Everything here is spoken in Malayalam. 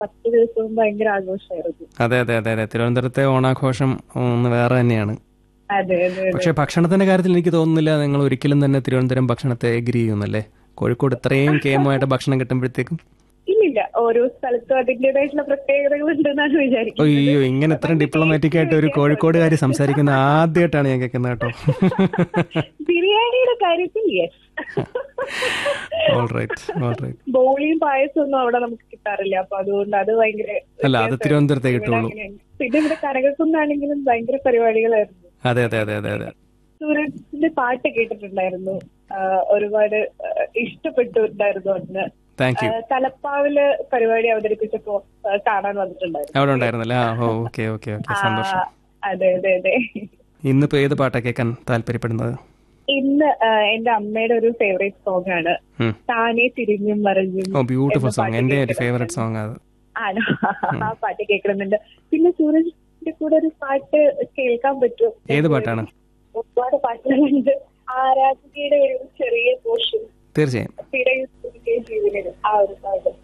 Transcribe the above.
പത്ത് ദിവസവും ഭയങ്കര ആഘോഷമായിരുന്നു അതെ അതെ അതെ അതെ തിരുവനന്തപുരത്തെ ഓണാഘോഷം ഒന്ന് വേറെ തന്നെയാണ് അതെ അതെ അതെ പക്ഷെ ഭക്ഷണത്തിന്റെ കാര്യത്തിൽ എനിക്ക് തോന്നുന്നില്ല നിങ്ങൾ ഒരിക്കലും തന്നെ തിരുവനന്തപുരം ഭക്ഷണത്തെ എഗ്രി ചെയ്യുന്നല്ലേ കോഴിക്കോട് ഇത്രയും കേമമായിട്ട് ഭക്ഷണം കിട്ടുമ്പോഴത്തേക്കും ഇല്ലില്ല ഓരോ സ്ഥലത്തും അതിന്റേതായിട്ടുള്ള പ്രത്യേകതകൾ ഉണ്ടെന്നാണ് വിചാരിക്കുന്നത് അയ്യോ ഇങ്ങനെ ഇത്രയും ഡിപ്ലോമാറ്റിക് ആയിട്ട് ഒരു കോഴിക്കോടുകാരി സംസാരിക്കുന്ന ആദ്യമായിട്ടാണ് ഞാൻ കേൾക്കുന്നത് കേട്ടോ ബിരിയാണിയുടെ കാര്യത്തിൽ yes all right all right ബോളിയും പായസവും ഒന്നും അവിടെ നമുക്ക് കിട്ടാറില്ല അപ്പൊ അതുകൊണ്ട് അത് ഭയങ്കര അല്ല അത് തിരുവനന്തപുരത്തേ കിട്ടുള്ളൂ അങ്ങനെയുണ്ട്. പിന്നെ ഇവിടെ കനകക്കുന്നാണെങ്കിലും ഭയങ്കര പരിപാടികളായിരുന്നു അതെ അതെ അതെ അതെ അതെ സൂരജിന്റെ പാട്ട് കേട്ടിട്ടുണ്ടായിരുന്നു ആ, ഒരുപാട് ആ, ഇഷ്ടപ്പെട്ടിട്ടുണ്ടായിരുന്നു അന്ന് താങ്ക് യു ആ, തലപ്പാവില് പരിപാടി അവതരിപ്പിച്ചപ്പോ ആ, കാണാൻ വന്നിട്ടുണ്ടായിരുന്നു അവിടെ ഉണ്ടായിരുന്നല്ലേ ആ ഓ ഓക്കെ ഓക്കെ ഓക്കെ സന്തോഷം ആ, അതെ അതെ അതെ ഇന്നിപ്പോ ഏത് പാട്ടാ കേൾക്കാൻ താല്പര്യപ്പെടുന്നത് ഇന്ന് ആ, എന്റെ അമ്മയുടെ ഒരു ഫേവറേറ്റ് സോങ് ആണ് ഉം. താനെ തിരിഞ്ഞും മറിഞ്ഞും ഓ ബ്യൂട്ടിഫുൾ എന്ന സോങ് പാട്ട് എന്റെ ഒരു കേൾക്കണം. ഫേവറേറ്റ് സോങ് അത് ആണോ ആ പാട്ട് കേൾക്കണമെന്നുണ്ട് പിന്നെ സൂരജിന്റെ കൂടെ ഒരു പാട്ട് കേൾക്കാൻ പറ്റും ഏത് പാട്ടാണ് ഒരുപാട് പാട്ടുകളുണ്ട് ആരാധകയുടെ ഒരു ചെറിയ പോർഷൻ തീർച്ചയായും പിടയും ആ ഒരു പാട്ട്